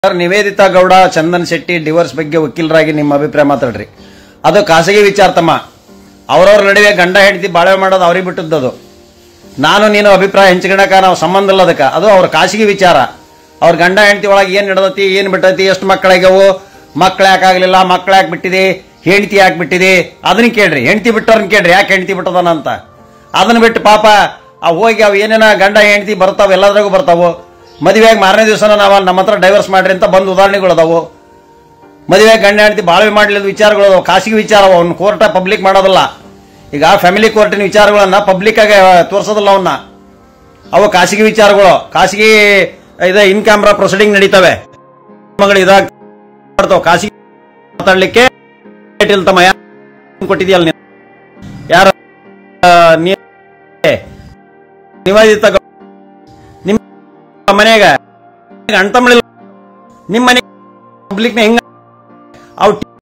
sir Niveditha Gowda Chandan Shetty divorce ಬಗ್ಗೆ ವಕೀಲರಾಗಿ ನಿಮ್ಮ ಅಭಿಪ್ರಾಯ ಮಾತಾಡ್ರಿ ಅದು ಖಾಸಗಿ ವಿಚಾರ ತಮ್ಮ ಅವ್ರವ್ರ ನಡುವೆ ಗಂಡ ಹೆಂಡತಿ ಬಾಳೆ ಮಾಡೋದು ಅವ್ರಿಗೆ ಬಿಟ್ಟದ್ದು ನಾನು ನೀನು ಅಭಿಪ್ರಾಯ ಹಂಚ್ಕೊಳಕ ನಾವು ಸಂಬಂಧ ಇಲ್ಲ ಅದಕ್ಕೆ ಅದು ಅವ್ರ ಖಾಸಗಿ ವಿಚಾರ ಅವ್ರ ಗಂಡ ಹೆಂಡತಿ ಒಳಗೆ ಏನು ನಡೆದತಿ ಏನು ಬಿಟ್ಟೈತಿ ಎಷ್ಟು ಮಕ್ಕಳಾಗ್ಯವು ಮಕ್ಳು ಯಾಕೆ ಆಗ್ಲಿಲ್ಲ ಮಕ್ಳು ಯಾಕೆ ಬಿಟ್ಟಿದೆ ಹೆಂಡತಿ ಯಾಕೆ ಬಿಟ್ಟಿದೆ ಅದನ್ನ ಕೇಳ್ರಿ ಹೆಂಡತಿ ಬಿಟ್ಟವ್ರನ್ನ ಕೇಳ್ರಿ ಯಾಕೆ ಹೆಂಡತಿ ಬಿಟ್ಟದನ ಅಂತ ಅದನ್ನ ಬಿಟ್ಟು ಪಾಪ ಆ ಹೋಗಿ ಅವು ಏನೇನ ಗಂಡ ಹೆಂಡತಿ ಬರ್ತಾವ ಎಲ್ಲದ್ರಾಗೂ ಬರ್ತಾವು ಮದುವೆಯಾಗಿ ಮಾರನೇ ದಿವಸನ ನಾವು ನಮ್ಮ ಹತ್ರ ಡೈವರ್ಸ್ ಮಾಡ್ರಿ ಅಂತ ಬಂದು ಉದಾಹರಣೆಗಳು ಅದಾವು ಮದುವೆ ಗಂಡ ಹೆಂಡತಿ ಬಾಳ್ವೆ ಮಾಡಲಿಲ್ಲ ವಿಚಾರಗಳು ಅದಾವು ಖಾಸಗಿ ವಿಚಾರ ಅವು ಅವ್ನ ಕೋರ್ಟ ಪಬ್ಲಿಕ್ ಮಾಡೋದಿಲ್ಲ ಈಗ ಫ್ಯಾಮಿಲಿ ಕೋರ್ಟಿನ ವಿಚಾರಗಳನ್ನ ಪಬ್ಲಿಕ್ ಆಗಿ ತೋರಿಸೋದಿಲ್ಲ ಅವನ್ನ ಅವು ಖಾಸಗಿ ವಿಚಾರಗಳು ಖಾಸಗಿ ಇದೆ ಇನ್ ಕ್ಯಾಮ್ರಾ ಪ್ರೊಸೀಡಿಂಗ್ ನಡೀತವೆ ಮಗಳು ಇದಾಗ ಮಾಡ್ತಾವ ಖಾಸಗಿ ಮಾತಾಡ್ಲಿಕ್ಕೆ ಇಲ್ಲ ತಮ್ಮ ಯಾರು ಕೊಟ್ಟಿದ್ಯಲ್ಲ ನೀನು ಯಾರ ನೀ ನಿವೇದಿತ ಗೌ- ನಿಮ್ಮ ಮನೆಯಾಗ ಅಣ್ತಮ್ಮಳಿಲ್ಲ ನಿಮ್ಮ ಮನೆ ಪಬ್ಲಿಕ್ನ ಹೆಂಗ ಅವು